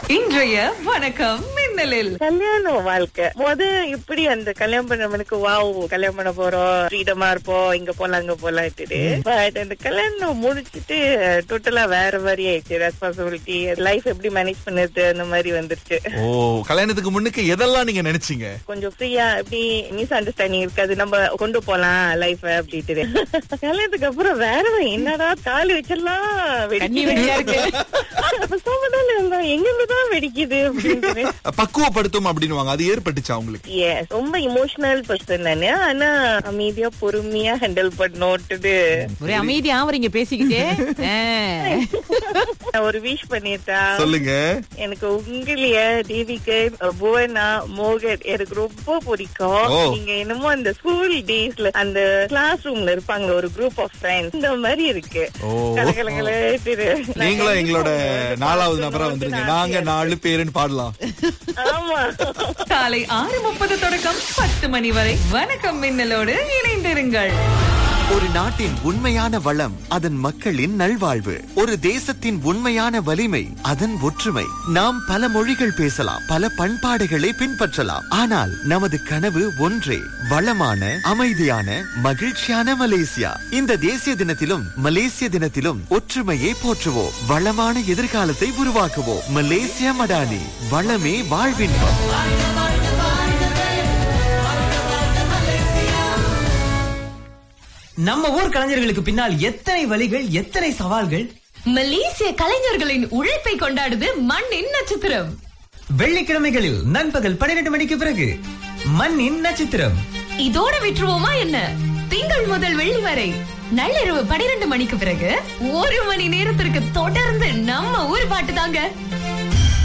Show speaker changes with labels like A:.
A: இன்றைய வணக்கம் மின்னலில்
B: கல்யாண வாழ்க்கை முத இப்படி அந்த கல்யாணம் பண்ணவனுக்கு வாவ் கல்யாணம் பண்ண போறோம் ஃப்ரீடமா இருப்போம் இங்க போலாம் அங்க போலாம் பட் அந்த கல்யாணம் முடிச்சிட்டு டோட்டலா வேற மாதிரி ஆயிடுச்சு ரெஸ்பான்சிபிலிட்டி லைஃப் எப்படி மேனேஜ் பண்ணுறது அந்த மாதிரி வந்துருச்சு
C: ஓ கல்யாணத்துக்கு முன்னுக்கு எதெல்லாம் நீங்க நினைச்சீங்க
B: கொஞ்சம் ஃப்ரீயா எப்படி மிஸ் அண்டர்ஸ்டாண்டிங் இருக்காது நம்ம கொண்டு போலாம் லைஃப் அப்படின்ட்டு கல்யாணத்துக்கு அப்புறம் வேற என்னடா தாலி வச்சிடலாம்
A: கண்ணி வெடியா இருக்கு.
B: சோமதால இருந்தோம் எங்க இருந்துதான் வெடிக்குது அப்படின்னு
C: பக்குவப்படுத்தும் அப்படின்னுவாங்க அது ஏற்பட்டுச்சா உங்களுக்கு
B: Yes, ரொம்ப இமோஷனல் பர்சன் நானு ஆனா அமைதியா பொறுமையா ஹேண்டில் பண்ணோட்டு
A: ஒரே அமைதியா அவரீங்க பேசிக்கிட்டே ஆ.
B: ஒரு விஷ் பண்ணிட்டா
C: சொல்லுங்க
B: எனக்கு உங்களைய தேவிகன் புவனா மோகன் எனக்கு ரொம்ப பிடிக்கும்
C: ஓ.
B: நீங்க என்னமோ அந்த ஸ்கூல் டேஸ்ல அந்த கிளாஸ் ரூம்ல இருப்பாங்க ஒரு குரூப் ஆஃப் ஃப்ரெண்ட்ஸ் இந்த மாதிரி இருக்கு
C: ஓ.
B: கலகலகல திரு.
C: நீங்களும் எங்களோட
B: நான்
C: நாலாவது நபரா
B: வந்து
C: வந்துருங்க
B: நான்
C: நாங்க நாலு பேருன்னு பாடலாம்
B: ஆமா
A: காலை ஆறு முப்பது தொடக்கம் பத்து மணி வரை வணக்கம் மின்னலோடு இணைந்திருங்கள்
D: ஒரு நாட்டின் உண்மையான வளம் அதன் மக்களின் நல்வாழ்வு ஒரு தேசத்தின் உண்மையான வலிமை அதன் ஒற்றுமை நாம் பல மொழிகள் பேசலாம் பல பண்பாடுகளை பின்பற்றலாம் ஆனால் நமது கனவு ஒன்றே வளமான அமைதியான மகிழ்ச்சியான மலேசியா இந்த தேசிய தினத்திலும் மலேசிய தினத்திலும் ஒற்றுமையை போற்றுவோம் வளமான எதிர்காலத்தை உருவாக்குவோம் மலேசியா மடானி வளமே வாழ்வின்பம்
E: நம்ம ஊர் கலைஞர்களுக்கு பின்னால் எத்தனை வழிகள் எத்தனை சவால்கள்
F: மலேசிய கலைஞர்களின் உழைப்பை கொண்டாடுது மண்ணின் நட்சத்திரம்
E: வெள்ளிக்கிழமைகளில் நண்பகல் பன்னிரண்டு மணிக்கு பிறகு மண்ணின் நட்சத்திரம்
F: இதோட விட்டுருவோமா என்ன திங்கள் முதல் வெள்ளி வரை நள்ளிரவு பனிரெண்டு மணிக்கு பிறகு ஒரு மணி நேரத்திற்கு தொடர்ந்து நம்ம ஊர் பாட்டு தாங்க